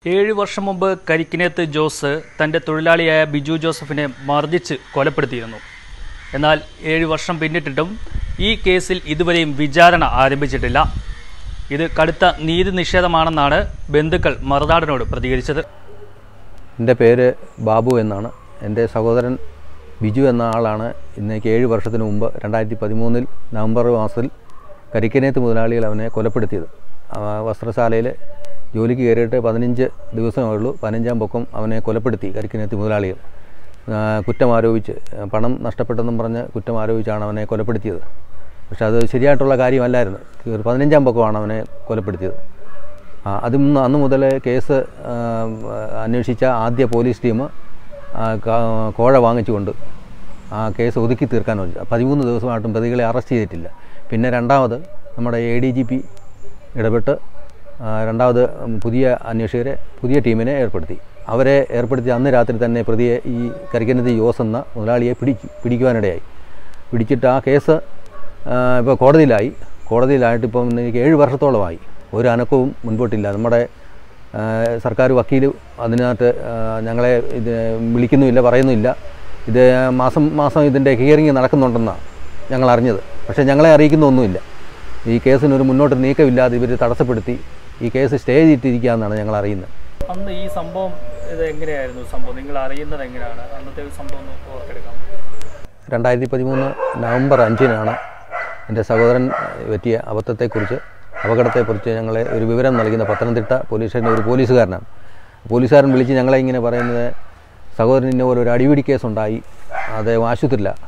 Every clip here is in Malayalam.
ഏഴ് വർഷം മുമ്പ് കരിക്കിനേത്ത് ജോസ് തൻ്റെ തൊഴിലാളിയായ ബിജു ജോസഫിനെ മർദ്ദിച്ച് കൊലപ്പെടുത്തിയിരുന്നു എന്നാൽ ഏഴ് വർഷം പിന്നിട്ടിട്ടും ഈ കേസിൽ ഇതുവരെയും വിചാരണ ആരംഭിച്ചിട്ടില്ല ഇത് കടുത്ത നീതി നിഷേധമാണെന്നാണ് ബന്ധുക്കൾ മറുനാടനോട് പ്രതികരിച്ചത് എൻ്റെ പേര് ബാബു എന്നാണ് എൻ്റെ സഹോദരൻ ബിജു എന്ന ആളാണ് ഇന്നേക്ക് ഏഴ് വർഷത്തിന് മുമ്പ് രണ്ടായിരത്തി പതിമൂന്നിൽ നവംബർ മാസത്തിൽ കരിക്കനേത്ത് മുതലാളികൾ അവനെ കൊലപ്പെടുത്തിയത് ആ വസ്ത്രശാലയിൽ ജോലിക്ക് കയറിയിട്ട് പതിനഞ്ച് ദിവസമേ ഉള്ളൂ പതിനഞ്ചാം പൊക്കം അവനെ കൊലപ്പെടുത്തി കരിക്കനേത്ത് മുതലാളികൾ ആ, കുറ്റം ആരോപിച്ച് ആ, പണം നഷ്ടപ്പെട്ടെന്നും പറഞ്ഞ് കുറ്റം ആരോപിച്ചാണ് അവനെ കൊലപ്പെടുത്തിയത് പക്ഷെ അത് ശരിയായിട്ടുള്ള കാര്യമല്ലായിരുന്നു ഒരു പതിനഞ്ചാം പൊക്കമാണ് അവനെ കൊലപ്പെടുത്തിയത് ആ, അതും അന്ന് മുതൽ കേസ് ആ, അന്വേഷിച്ച ആദ്യ പോലീസ് ടീം ആ, ക- കോഴ വാങ്ങിച്ചുകൊണ്ട് ആ കേസ് ഒതുക്കി തീർക്കാൻ ശ്രമിച്ചു പതിമൂന്ന് ദിവസമായിട്ടും പ്രതികളെ അറസ്റ്റ് ചെയ്തിട്ടില്ല പിന്നെ രണ്ടാമത് നമ്മുടെ എ ഡി ജി പി ഇടപെട്ട് ആ, രണ്ടാമത് പുതിയ അന്വേഷകരെ പുതിയ ടീമിനെ ഏർപ്പെടുത്തി അവരെ ഏർപ്പെടുത്തി അന്ന് രാത്രി തന്നെ പ്രതിയെ ഈ കരിക്കനത്തി ജോസ് എന്ന മുതലാളിയെ പിടിച്ചു പിടിക്കുവാനിടയായി പിടിച്ചിട്ട് ആ കേസ് ഇപ്പോൾ കോടതിയിലായി കോടതിയിലായിട്ട് ഇപ്പം എനിക്ക് ഏഴ് വർഷത്തോളമായി ഒരു അനക്കവും മുൻപോട്ടില്ല നമ്മുടെ ആ, സർക്കാർ വക്കീൽ അതിനകത്ത് ആ, ഞങ്ങളെ ഇത് വിളിക്കുന്നുമില്ല പറയുന്നുമില്ല ഇത് മാസം മാസം ഇതിൻ്റെ ഹിയറിങ് നടക്കുന്നുണ്ടെന്നാണ് ഞങ്ങൾ അറിഞ്ഞത് പക്ഷേ ഞങ്ങളെ അറിയിക്കുന്നൊന്നുമില്ല ഈ കേസിനൊരു മുന്നോട്ട് നീക്കമില്ലാതെ ഇവർ തടസ്സപ്പെടുത്തി ഈ കേസ് സ്റ്റേ ചെയ്തിട്ടിരിക്കുകയെന്നാണ് ഞങ്ങൾ അറിയുന്നത് അന്ന് ഈ സംഭവം ഇത് എങ്ങനെയായിരുന്നു സംഭവം നിങ്ങൾ അറിയുന്നത് എങ്ങനെയാണ് അന്നത്തെ സംഭവം ഒന്ന് ഓർത്തെടുക്കാം രണ്ടായിരത്തി പതിമൂന്ന് നവംബർ അഞ്ചിനാണ് എൻ്റെ സഹോദരൻ പറ്റിയ അബദ്ധത്തെക്കുറിച്ച് അപകടത്തെക്കുറിച്ച് ഞങ്ങളെ ഒരു വിവരം നൽകുന്ന പത്തനംതിട്ട പോലീസ് സ്റ്റേഷൻ്റെ ഒരു പോലീസുകാരനാണ് പോലീസുകാരൻ വിളിച്ച് ഞങ്ങളെ ഇങ്ങനെ പറയുന്നത് സഹോദരൻ ഇന്ന പോലെ ഒരു അടിപിടി കേസുണ്ടായി അദ്ദേഹം ആശുപത്രിയിലാണ്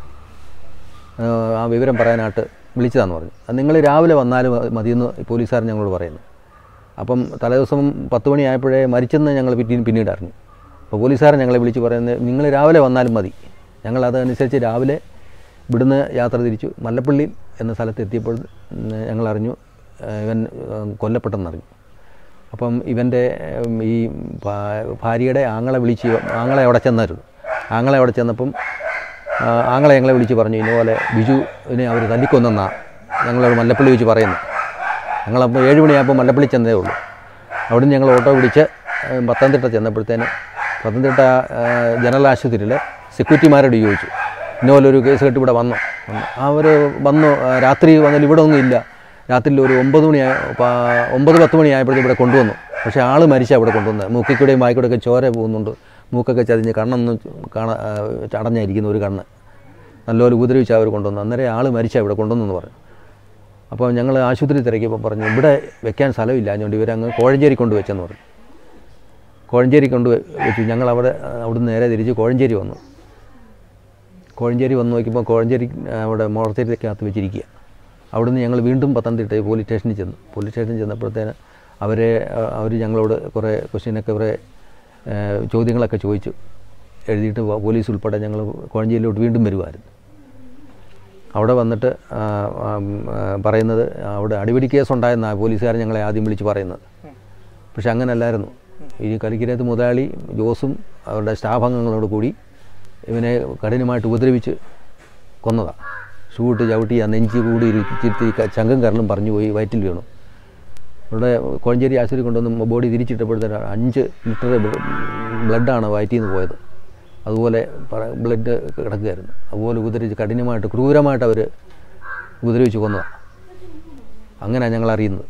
ഏഹ് ആ വിവരം പറയാനായിട്ട് വിളിച്ചതാന്ന് പറഞ്ഞു അത് നിങ്ങൾ രാവിലെ വന്നാലും മ- മതിയെന്ന് പോലീസുകാരൻ ഞങ്ങളോട് പറയുന്നു അപ്പം തലേദിവസം പത്ത് മണിയായപ്പോഴേ മരിച്ചെന്ന് ഞങ്ങൾ പിന്നീട് പിന്നീട് അറിഞ്ഞു അപ്പോൾ പോലീസുകാരൻ ഞങ്ങളെ വിളിച്ച് പറയുന്നത് നിങ്ങൾ രാവിലെ വന്നാലും മതി ഞങ്ങൾ അതനുസരിച്ച് രാവിലെ ഇവിടുന്ന് യാത്ര തിരിച്ചു മല്ലപ്പള്ളി എന്ന സ്ഥലത്ത് എത്തിയപ്പോൾ ഉം, ഞങ്ങൾ അറിഞ്ഞു ഏഹ് ഇവൻ ഏഹ് കൊല്ലപ്പെട്ടെന്നറിഞ്ഞു അപ്പം ഇവൻ്റെ ഉം, ഈ ഭാ- ഭാര്യയുടെ ആങ്ങളെ വിളിച്ച് ആങ്ങളെ അവിടെ ചെന്നായിരുന്നു ആങ്ങളെ അവിടെ ചെന്നപ്പം ആ, ആങ്ങളെ ഞങ്ങളെ വിളിച്ച് പറഞ്ഞു ഇതുപോലെ ബിജുവിനെ അവർ തല്ലിക്കൊന്നെന്നാണ് ഞങ്ങളോട് മല്ലപ്പള്ളി വെച്ച് പറയുന്നത് ഞങ്ങളപ്പോൾ ഏഴ് മണിയാകുമ്പോൾ മല്ലപ്പള്ളി ചെന്നതേ ഉള്ളൂ അവിടുന്ന് ഞങ്ങൾ ഓട്ടോ പിടിച്ച് ഏ, പത്തനംതിട്ട ചെന്നപ്പോഴത്തേന് പത്തനംതിട്ട ഏ, ജനറൽ ആശുപത്രിയിൽ സെക്യൂരിറ്റിമാരോട് ചോദിച്ചു ഇന്നപോലെ ഒരു കേസ് കെട്ട് ഇവിടെ വന്നു അവർ വന്നു ആ, രാത്രി വന്നാൽ ഇവിടെ ഒന്നും ഇല്ല രാത്രിയിൽ ഒരു ഒമ്പത് മണി ഒമ്പത് പത്ത് മണിയായപ്പോഴത്തേക്കും ഇവിടെ കൊണ്ടുവന്നു പക്ഷേ ആൾ മരിച്ചാണ് ഇവിടെ കൊണ്ടുവന്നത് മൂക്കിക്കൂടെയും വായിക്കൂടെയൊക്കെ ചോര പോകുന്നുണ്ട് മൂക്കൊക്കെ ചതിഞ്ഞ് കണ്ണൊന്നും കാണാ ആ, അടഞ്ഞായിരിക്കുന്ന ഒരു കണ്ണ് നല്ലപോലെ ഉപദ്രവിച്ച് അവർ കൊണ്ടുവന്നു അന്നേരം ആൾ മരിച്ചാണ് ഇവിടെ കൊണ്ടുവന്നെന്ന് പറഞ്ഞു അപ്പോൾ ഞങ്ങൾ ആശുപത്രി തിരക്കിയപ്പോൾ പറഞ്ഞു ഇവിടെ വെക്കാൻ സ്ഥലമില്ല അതുകൊണ്ട് ഇവരങ്ങ് കോഴഞ്ചേരി കൊണ്ട് വെച്ചെന്ന് പറഞ്ഞു കോഴഞ്ചേരി കൊണ്ട് വെ- വെച്ചു ഞങ്ങൾ അവിടെ അവിടുന്ന് നേരെ തിരിച്ച് കോഴഞ്ചേരി വന്നു കോഴഞ്ചേരി വന്ന് നോക്കിയപ്പോൾ കോഴഞ്ചേരി ആ, അവിടെ മോർച്ചേരിക്കകത്ത് വെച്ചിരിക്കുക അവിടുന്ന് ഞങ്ങൾ വീണ്ടും പത്തനംതിട്ട പോലീസ് സ്റ്റേഷനിൽ ചെന്നു പോലീസ് സ്റ്റേഷനിൽ ചെന്നപ്പോഴത്തേന് അവരെ അവർ ഞങ്ങളോട് കുറേ ക്വസ്റ്റ്യനൊക്കെ കുറേ ആ, ചോദ്യങ്ങളൊക്കെ ചോദിച്ചു എഴുതിയിട്ട് പോ- പോലീസ് ഉൾപ്പെടെ ഞങ്ങൾ കോഴഞ്ചേരിയിലോട്ട് വീണ്ടും വരുമായിരുന്നു അവിടെ വന്നിട്ട് ആ, ആ, ആ, പറയുന്നത് അവിടെ അടിപിടി കേസ് ഉണ്ടായെന്നാണ് പോലീസുകാരൻ ഞങ്ങളെ ആദ്യം വിളിച്ച് പറയുന്നത് പക്ഷെ അങ്ങനല്ലായിരുന്നു ഈ കളിക്കരത്ത് മുതലാളി ജോസും അവരുടെ സ്റ്റാഫ് അംഗങ്ങളോട് കൂടി ഇവനെ കഠിനമായിട്ട് ഉപദ്രവിച്ച് കൊന്നതാണ് ഷൂ ഇട്ട് ചവിട്ടി ആ നെഞ്ച് കൂടി ഇരിച്ചിട്ട് ക- ചങ്കും കരളും പറഞ്ഞു പോയി വയറ്റിൽ വീണു ഇവിടെ കോഴഞ്ചേരി ആശുപത്രി കൊണ്ടുവന്ന് ബോഡി തിരിച്ചിട്ടപ്പോഴത്തേന് അഞ്ച് ലിറ്റർ ബ്ലഡാണ് വയറ്റിൽ നിന്ന് പോയത് അതുപോലെ ബ്ലഡ് കിടക്കുകയായിരുന്നു അതുപോലെ ഉപദ്രവിച്ച് കഠിനമായിട്ട് ക്രൂരമായിട്ട് അവർ ഉപദ്രവിച്ച് കൊന്നതാണ് അങ്ങനെയാണ് ഞങ്ങൾ അറിയുന്നത്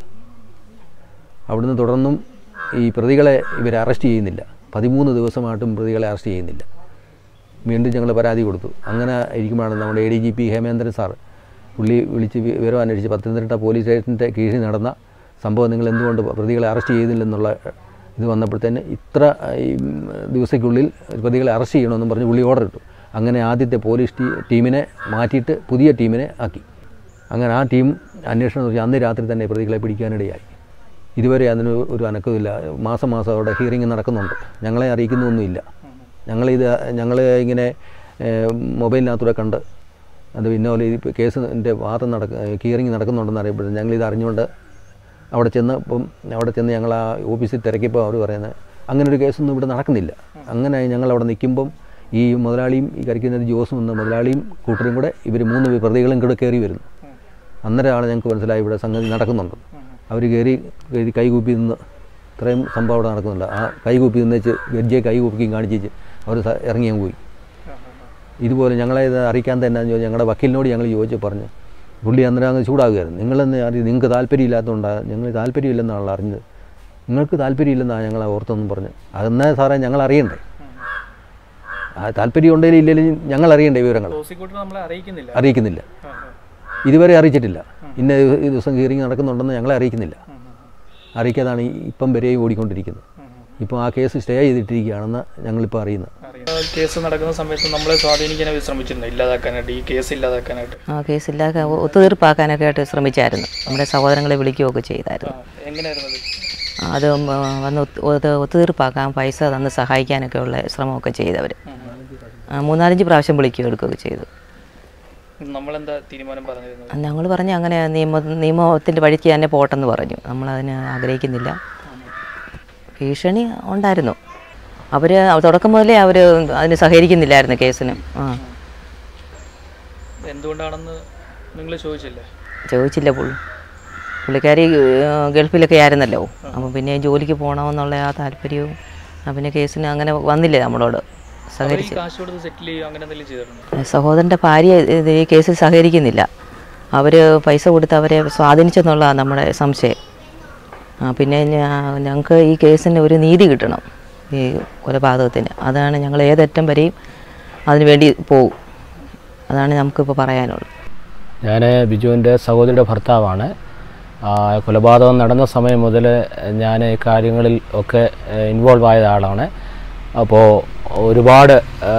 അവിടുന്ന് തുടർന്നും ഈ പ്രതികളെ ഇവർ അറസ്റ്റ് ചെയ്യുന്നില്ല പതിമൂന്ന് ദിവസമായിട്ടും പ്രതികളെ അറസ്റ്റ് ചെയ്യുന്നില്ല വീണ്ടും ഞങ്ങൾ പരാതി കൊടുത്തു അങ്ങനെ ഇരിക്കുമ്പോഴാണ് നമ്മുടെ A D G P Hemendran sir പുള്ളി വിളിച്ച് വി- വിവരം അന്വേഷിച്ച് പത്തനംതിട്ട പോലീസ് സ്റ്റേഷൻ്റെ കീഴിൽ നടന്ന സംഭവം നിങ്ങൾ എന്തുകൊണ്ട് പ്രതികളെ അറസ്റ്റ് ചെയ്യുന്നില്ലെന്നുള്ള ഇത് വന്നപ്പോഴത്തേന് ഇത്ര ഈ, ഉം, ദിവസയ്ക്കുള്ളിൽ പ്രതികളെ അറസ്റ്റ് ചെയ്യണമെന്നും പറഞ്ഞ് പുള്ളി ഓർഡർ ഇട്ടു അങ്ങനെ ആദ്യത്തെ പോലീസ് ടീ ടീമിനെ മാറ്റിയിട്ട് പുതിയ ടീമിനെ ആക്കി അങ്ങനെ ആ ടീം അന്വേഷണം നടത്തി അന്ന് രാത്രി തന്നെ പ്രതികളെ പിടിക്കാനിടയായി ഇതുവരെ അതിന് ഒരു അനക്കമില്ല മാസം മാസം അവിടെ ഹിയറിംഗ് നടക്കുന്നുണ്ട് ഞങ്ങളെ അറിയിക്കുന്നൊന്നുമില്ല ഞങ്ങളിത് ഞങ്ങൾ ഇങ്ങനെ ഏഹ്, മൊബൈലിനകത്തൂടെ കണ്ട് അത് പിന്നെ പോലെ ഈ കേസിൻ്റെ വാദം നടക്ക ഹിയറിംഗ് നടക്കുന്നുണ്ടെന്ന് അറിയപ്പെടുന്നത് ഞങ്ങളിത് അറിഞ്ഞുകൊണ്ട് അവിടെ ചെന്ന് ഇപ്പം അവിടെ ചെന്ന് ഞങ്ങൾ ആ ഓഫീസിൽ തിരക്കിയപ്പോൾ അവർ പറയുന്നത് അങ്ങനെ ഒരു കേസൊന്നും ഇവിടെ നടക്കുന്നില്ല അങ്ങനെ ഞങ്ങൾ അവിടെ നിൽക്കുമ്പം ഈ മുതലാളിയും ഈ കരിക്കുന്നത് ജോസും എന്ന മുതലാളിയും കൂട്ടരും കൂടെ ഇവർ മൂന്ന് പ്രതികളും കൂടെ കയറി വരുന്നു അന്നേരമാണ് ഞങ്ങൾക്ക് മനസ്സിലായി ഇവിടെ സംഗതി നടക്കുന്നുണ്ട് അവർ കയറി കയറി കൈകൂപ്പി നിന്ന് ഇത്രയും സംഭവം അവിടെ നടക്കുന്നുണ്ട് ആ കൈകൂപ്പി നിന്നേച്ച് ഗഡ്ജിയെ കൈകൂപ്പിക്കും കാണിച്ചേച്ച് അവർ ഇറങ്ങി അങ്ങ് പോയി ഇതുപോലെ ഞങ്ങളെ ഇത് അറിയിക്കാൻ തന്നെ ചോദിച്ചു ഞങ്ങളുടെ വക്കീലിനോട് ഞങ്ങൾ ചോദിച്ച് പറഞ്ഞു പുള്ളി അന്നേരം അങ്ങ് ചൂടാകുമായിരുന്നു നിങ്ങളെന്ന് അറിയും നിങ്ങൾക്ക് താല്പര്യമില്ലാത്തതുകൊണ്ടാണ് ഞങ്ങൾ താല്പര്യമില്ലെന്നാണല്ലോ അറിഞ്ഞത് നിങ്ങൾക്ക് താല്പര്യമില്ലെന്നാണ് ഞങ്ങൾ ഓർത്തെന്നും പറഞ്ഞു അതെന്നാ സാറേ ഞങ്ങൾ അറിയണ്ടേ ആ താല്പര്യം ഉണ്ടെങ്കിലും ഇല്ലെങ്കിലും ഞങ്ങൾ അറിയണ്ടേ വിവരങ്ങൾ പ്രോസിക്യൂട്ടർ നമ്മളെ അറിയിക്കുന്നില്ല അറിയിക്കുന്നില്ല ഇതുവരെ അറിയിച്ചിട്ടില്ല ഇന്ന ഈ ദിവസം ഹിയറിംഗ് നടക്കുന്നുണ്ടെന്ന് ഞങ്ങളെ അറിയിക്കുന്നില്ല അറിയിക്കാതാണ് ഈ ഇപ്പം വരെയും ഓടിക്കൊണ്ടിരിക്കുന്നത് ഇപ്പോൾ ആ കേസ് സ്റ്റേ ചെയ്തിട്ടിരിക്കുകയാണെന്ന് ഞങ്ങളിപ്പോൾ അറിയുന്നത് കേസ് നടക്കുന്ന സമയത്ത് നമ്മളെ സ്വാധീനിക്കാൻ അവർ ശ്രമിച്ചിട്ടുണ്ട് ഇല്ലാതാക്കാനായിട്ട് ഈ കേസ് ഇല്ലാതാക്കാനായിട്ട് ആ കേസില്ലാതെ ഒത്തുതീർപ്പാക്കാനൊക്കെ ആയിട്ട് ശ്രമിച്ചായിരുന്നു നമ്മുടെ സഹോദരങ്ങളെ വിളിക്കുകയൊക്കെ ചെയ്തായിരുന്നു എങ്ങനെയായിരുന്നു അത് അത് ഉം, വന്ന് ഒത്ത് ഒത്ത് ഒത്തുതീർപ്പാക്കാൻ പൈസ തന്ന് സഹായിക്കാനൊക്കെ ഉള്ള ശ്രമമൊക്കെ ചെയ്തവർ മൂന്നാലഞ്ച് പ്രാവശ്യം വിളിക്കുകയോ എടുക്കുകയൊക്കെ ചെയ്തു നമ്മളെന്താ തീരുമാനം പറഞ്ഞിരുന്നത് ഞങ്ങൾ പറഞ്ഞു അങ്ങനെ നിയമ നിയമത്തിൻ്റെ വഴിക്ക് തന്നെ പോട്ടെന്ന് പറഞ്ഞു നമ്മളതിന് ആഗ്രഹിക്കുന്നില്ല ഭീഷണി ഉണ്ടായിരുന്നു അവർ തുടക്കം മുതലേ അവർ അതിന് സഹകരിക്കുന്നില്ലായിരുന്നു കേസിന് ആ എന്തുകൊണ്ടാണെന്ന് നിങ്ങൾ ചോദിച്ചില്ലേ ചോദിച്ചില്ല പുള്ളി പുള്ളിക്കാരി ഏഹ്, ഗൾഫിലൊക്കെ ആയിരുന്നല്ലോ അപ്പം പിന്നെ ജോലിക്ക് പോകണമെന്നുള്ള ആ താല്പര്യവും ആ, പിന്നെ കേസിന് അങ്ങനെ വന്നില്ലേ നമ്മളോട് ഈ സഹകരിച്ച് കാശ് കൊടുത്ത് സെറ്റിൽ ചെയ്യും അങ്ങനെ എന്തെങ്കിലും ചെയ്തിട്ടുണ്ടോ സഹോദരൻ്റെ ഭാര്യ ഇത് ഈ കേസിൽ സഹകരിക്കുന്നില്ല അവർ പൈസ കൊടുത്ത് അവരെ സ്വാധീനിച്ചെന്നുള്ളതാണ് നമ്മുടെ സംശയം ആ, പിന്നെ ഞാ- ഞങ്ങൾക്ക് ഈ കേസിന് ഒരു നീതി കിട്ടണം ഈ കൊലപാതകത്തിന് അതാണ് ഞങ്ങൾ ഏതറ്റം വരെയും അതിനു വേണ്ടി പോകും അതാണ് നമുക്കിപ്പോൾ പറയാനുള്ളത് ഞാൻ ബിജുവിൻ്റെ സഹോദരിയുടെ ഭർത്താവാണ് ആ, കൊലപാതകം നടന്ന സമയം മുതൽ ഞാൻ ഈ കാര്യങ്ങളിൽ ഒക്കെ ഇൻവോൾവ് ആയ ആളാണ് അപ്പോൾ ഒരുപാട്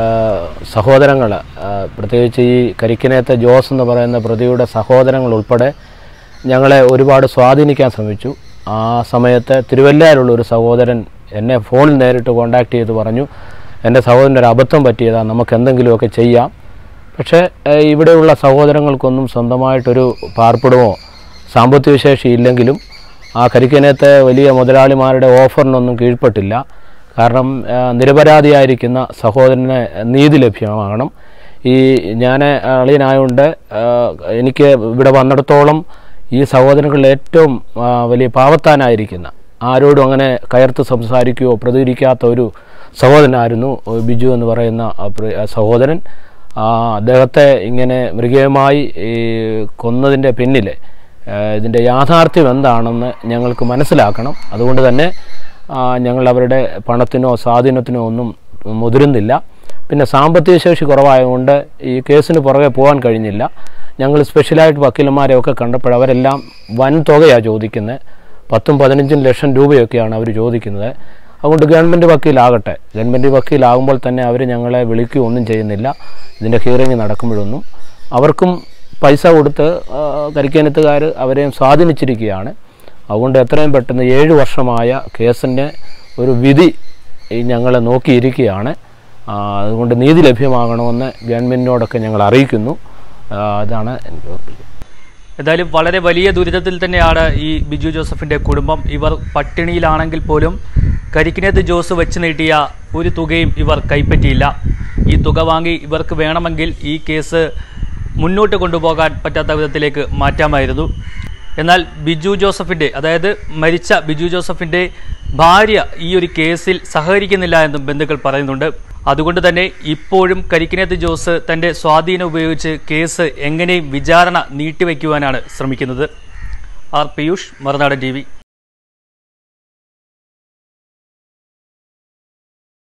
സഹോദരങ്ങൾ പ്രത്യേകിച്ച് ഈ കരിക്കിനേത്തെ ജോസ് എന്ന് പറയുന്ന പ്രതിയുടെ സഹോദരങ്ങൾ ഉൾപ്പെടെ ഞങ്ങളെ ഒരുപാട് സ്വാധീനിക്കാൻ ശ്രമിച്ചു ആ സമയത്ത് തിരുവല്ലയിലുള്ള ഒരു സഹോദരൻ എന്നെ ഫോണിൽ നേരിട്ട് കോൺടാക്ട് ചെയ്ത് പറഞ്ഞു എൻ്റെ സഹോദരൻ്റെ ഒരു അബദ്ധം പറ്റിയതാണ് നമുക്ക് എന്തെങ്കിലുമൊക്കെ ചെയ്യാം പക്ഷേ ഏഹ്, ഇവിടെയുള്ള സഹോദരങ്ങൾക്കൊന്നും സ്വന്തമായിട്ടൊരു പാർപ്പിടമോ സാമ്പത്തിക ശേഷി ഇല്ലെങ്കിലും ആ കരിക്കനത്തെ വലിയ മുതലാളിമാരുടെ ഓഫറിനൊന്നും കീഴ്പ്പെട്ടില്ല കാരണം ഏഹ്, നിരപരാധിയായിരിക്കുന്ന സഹോദരന് നീതി ലഭ്യമാകണം ഈ ഞാൻ അളിയനായതുകൊണ്ട് ഏഹ്, എനിക്ക് ഇവിടെ വന്നിടത്തോളം ഈ സഹോദരങ്ങളിൽ ഏറ്റവും ആ, വലിയ പാവത്താനായിരിക്കുന്ന ആരോടും അങ്ങനെ കയർത്ത് സംസാരിക്കുകയോ പ്രതികരിക്കാത്ത ഒരു സഹോദരനായിരുന്നു ബിജു എന്ന് പറയുന്ന ആ പ്രി- ആ സഹോദരൻ ആ, അദ്ദേഹത്തെ ഇങ്ങനെ മൃഗീയമായി ഈ കൊന്നതിൻ്റെ പിന്നിൽ ഇതിൻ്റെ യാഥാർത്ഥ്യം എന്താണെന്ന് ഞങ്ങൾക്ക് മനസ്സിലാക്കണം അതുകൊണ്ട് തന്നെ ആ, ഞങ്ങൾ അവരുടെ പണത്തിനോ സ്വാധീനത്തിനോ ഒന്നും മുതിരുന്നില്ല പിന്നെ സാമ്പത്തിക ശേഷി കുറവായതുകൊണ്ട് ഈ കേസിന് പുറകെ പോകാൻ കഴിഞ്ഞില്ല ഞങ്ങൾ സ്പെഷ്യലായിട്ട് വക്കീലന്മാരെയൊക്കെ കണ്ടപ്പോൾ അവരെല്ലാം വൻ തുകയാണ് ചോദിക്കുന്നത് പത്തും പതിനഞ്ചും ലക്ഷം രൂപയൊക്കെയാണ് അവർ ചോദിക്കുന്നത് അതുകൊണ്ട് ഗവൺമെൻറ് വക്കീലാകട്ടെ ഗവൺമെൻറ് വക്കീലാകുമ്പോൾ തന്നെ അവർ ഞങ്ങളെ വിളിക്കുകയോ ഒന്നും ചെയ്യുന്നില്ല ഇതിൻ്റെ ഹിയറിംഗ് നടക്കുമ്പോഴൊന്നും അവർക്കും പൈസ കൊടുത്ത് ആ, കരിക്കാനത്തുകാർ അവരെയും സ്വാധീനിച്ചിരിക്കുകയാണ് അതുകൊണ്ട് എത്രയും പെട്ടെന്ന് ഏഴ് വർഷമായ കേസിൻ്റെ ഒരു വിധി ഈ ഞങ്ങളെ നോക്കിയിരിക്കുകയാണ് ആ, അതുകൊണ്ട് നീതി ലഭ്യമാകണമെന്ന് ഗവൺമെൻറ്റിനോടൊക്കെ ഞങ്ങൾ അറിയിക്കുന്നു ആ, അതാണ് എനിക്ക് ഓർപ്പിക്കുന്നത് എന്തായാലും വളരെ വലിയ ദുരിതത്തിൽ തന്നെയാണ് ഈ ബിജു ജോസഫിന്റെ കുടുംബം ഇവർ പട്ടിണിയിലാണെങ്കിൽ പോലും കരിക്കിനത്ത് ജോസ് വെച്ച് നീട്ടിയ ഒരു തുകയും ഇവർ കൈപ്പറ്റിയില്ല ഈ തുക വാങ്ങി ഇവർക്ക് വേണമെങ്കിൽ ഈ കേസ് മുന്നോട്ട് കൊണ്ടുപോകാൻ പറ്റാത്ത വിധത്തിലേക്ക് മാറ്റാമായിരുന്നു എന്നാൽ ബിജു ജോസഫിന്റെ അതായത് മരിച്ച ബിജു ജോസഫിന്റെ ഭാര്യ ഈ ഒരു കേസിൽ സഹകരിക്കുന്നില്ല എന്നും ബന്ധുക്കൾ പറയുന്നുണ്ട് അതുകൊണ്ട് തന്നെ ഇപ്പോഴും കരിക്കിനത്ത് ജോസ് തന്റെ സ്വാധീനം ഉപയോഗിച്ച് കേസ് എങ്ങനെയും വിചാരണ നീട്ടിവെക്കുവാനാണ് ശ്രമിക്കുന്നത് ആർ പിയൂഷ് മറുനാടൻ ടി